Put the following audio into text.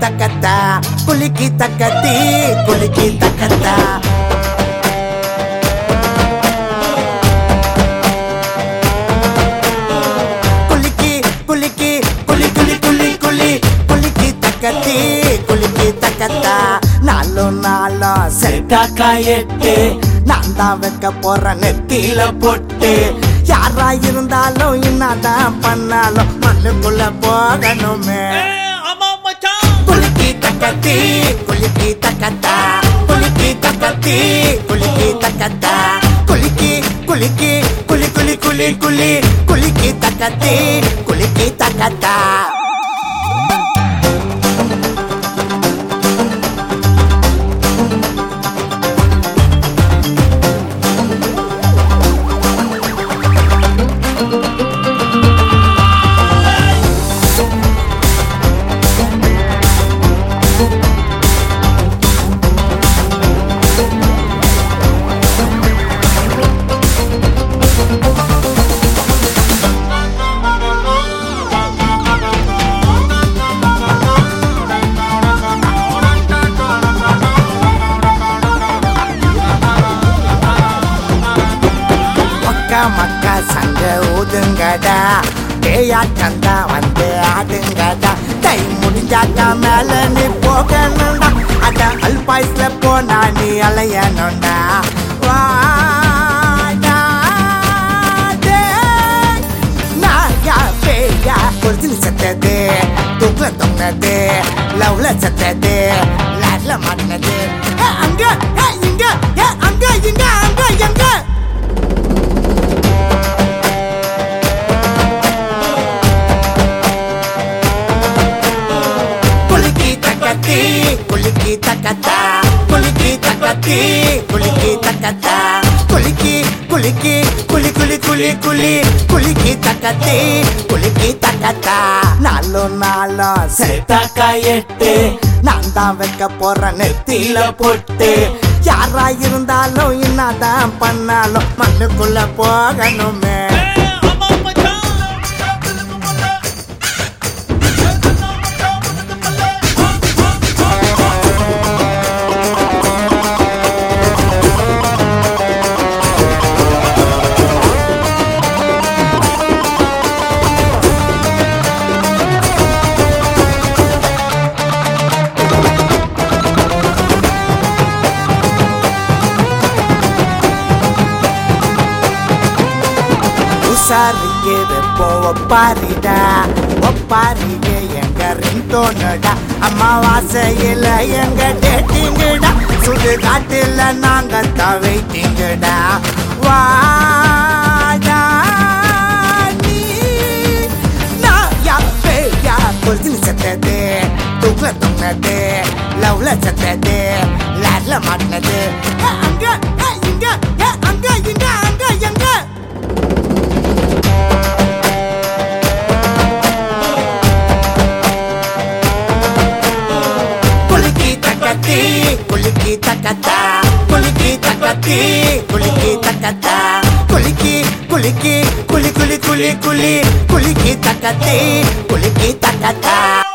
தக்கத்தா குலுக்கி தக்கத்தி குலுக்கி தக்கத்தா குலுக்கி குலுக்கி குலி குலி குலி குலி குலுக்கி தக்கத்தி குலுக்கி தக்கத்தா நாலும் நாளும் செட்டாக்கா எட்டு நான் தான் வைக்க போற நெத்தியில பொட்டு யாரா இருந்தாலும் என்னதான் பண்ணாலும் மண்ணுக்குள்ள போகணுமே ஆமா மச்சான் குலுக்கி தக்கத்தி குலுக்கி தக்கத்தா குலுக்கி தக்கத்தி குலுக்கி தக்கத்தா குலுக்கி குலுக்கி குலி குலி குலி குலி குலுக்கி தக்கத்தி குலுக்கி தக்கத்தா மக்கா மக்கா சங்க ஊதுங்கடா பேயா சந்தா வந்து ஆடுங்கடா தை முடிஞ்சாக்கா மேல நீ போகணும்டா அட அல்பாய்ஸ்ல போனா நீ அலையணும்டா வாடா டேய். நாயா பேயா ஒரிஜினல் சத்தது தூக்குல தொங்கினது லவ்ல சத்தது லாட்ல மாட்டினது ஏ, அங்க ஏ, இங்க ஏ, அங்க இங்க அங்க எங்க குலுக்கி தக்கத்தி குலுக்கி தக்கத்தா குலுக்கி தக்கத்தி குலுக்கி தக்கத்தா குலுக்கி குலுக்கி குலி குலி குலி குலி குலுக்கி தக்கத்தி குலுக்கி தக்கத்தா நாலும் நாளும் செட்டாக்கா எட்டு நான் தான் வைக்க போற நெத்தியில பொட்டு யாரா இருந்தாலும் என்னதான் பண்ணாலும் மண்ணுக்குள்ள போகணுமே ஆமா மச்சான் உசாரிக்கு வெப்பம் ஒப்பாரிடா ஒப்பாரிக்கு எங்க ரிங்டோனுடா அம்மாவாசையில எங்க டேட்டிங்கடா சுடு காட்டுல நாங்க தான் வெயிட்டிங்கடா வாடா நீ நாயா பேயா பொழுது சத்தது தூக்குல தொங்கினது லவ்ல சத்தது லாட்ல மாட்டினது ஏ, அங்க ஏ, இங்க ஏ, அங்க இங்க அங்க எங்க குலுக்கி தக்கத்தி குலுக்கி தக்கத்தா குலுக்கி தக்கத்தி குலுக்கி தக்கத்தா குலுக்கி குலுக்கி குலி குலி குலி குலி குலுக்கி தக்கத்தி குலுக்கி தக்கத்தா